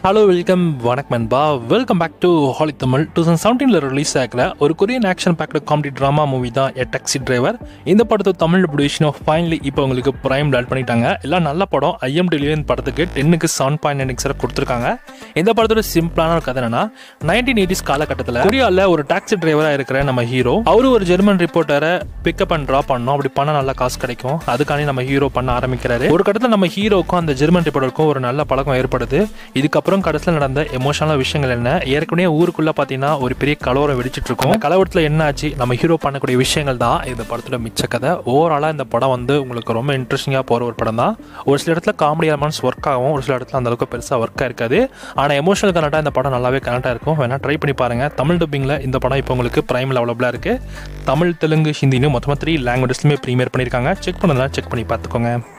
hello welcome வணக்கம் நண்பா welcome back to Holly Tamil two thousand செவன்டீனில் ரிலீஸ் ஆகிற ஒரு Korean action packed comedy drama movie தான் எ டாக்ஸி டிரைவர் இந்த படத்தை தமிழ் ப்ரொடியூஷன் ஆஃப் ஃபைனலி இப்போ உங்களுக்கு ப்ரைம் ஆட் பண்ணிட்டாங்க எல்லாம் நல்ல படம் ஐஎம் டெலிவன் படத்துக்கு டென்னுக்கு செவன் பாயிண்ட் நைன் எக்ஸரை கொடுத்துருக்காங்க இந்த படத்தோட சிம்பிளான ஒரு கதை என்னன்னா நைன்டீன் எயிட்டிஸ் காலகட்டத்தில் கொரியாவில் ஒரு டாக்ஸி டிரைவராக இருக்கிற நம்ம ஹீரோ அவரு ஒரு ஜெர்மன் ரிப்போர்ட்டரை பிக்கப் அண்ட் ட்ராப் பண்ணோம் அப்படி பண்ண நல்ல காசு கிடைக்கும் அதுக்காண்டி நம்ம ஹீரோ பண்ண ஆரம்பிக்கிறாரு ஒரு கட்டத்தில் நம்ம ஹீரோக்கும் அந்த ஜெர்மன் ரிப்போர்ட்டருக்கும் ஒரு நல்ல பழக்கம் ஏற்படுது இதுக்கப்புறம் கடைசியில் நடந்த எமோஷனலான விஷயங்கள் என்ன ஏற்கனவே ஊருக்குள்ள பார்த்தீங்கன்னா ஒரு பெரிய கலவரம் வெடிச்சிட்டு இருக்கும் அந்த கலவரத்தில் என்ன ஆச்சு நம்ம ஹீரோ பண்ணக்கூடிய விஷயங்கள் தான் இந்த படத்தோட மிச்ச கதை ஓவராலாக இந்த படம் வந்து உங்களுக்கு ரொம்ப இன்ட்ரெஸ்டிங்காக போகிற ஒரு படம் தான் ஒரு சில இடத்துல காமெடி எலமெண்ட்ஸ் ஒர்க் ஆகும் ஒரு சில இடத்துல அந்த அளவுக்கு பெருசாக ஒர்க்காக இருக்காது ஆனால் எமோஷனல் கனெக்டாக இந்த படம் நல்லாவே கனெக்டாக இருக்கும் வேணா ட்ரை பண்ணி பாருங்க தமிழ் டப்பிங்கில் இந்த படம் இப்போ உங்களுக்கு பிரைமில் அவைலபிளாக இருக்குது தமிழ் தெலுங்கு ஹிந்தின்னு மொத்தமாக த்ரீ லாங்குவேஜஸ்லையுமே ப்ரீமியர் பண்ணியிருக்காங்க செக் பண்ணலாம் செக் பண்ணி பார்த்துக்கோங்க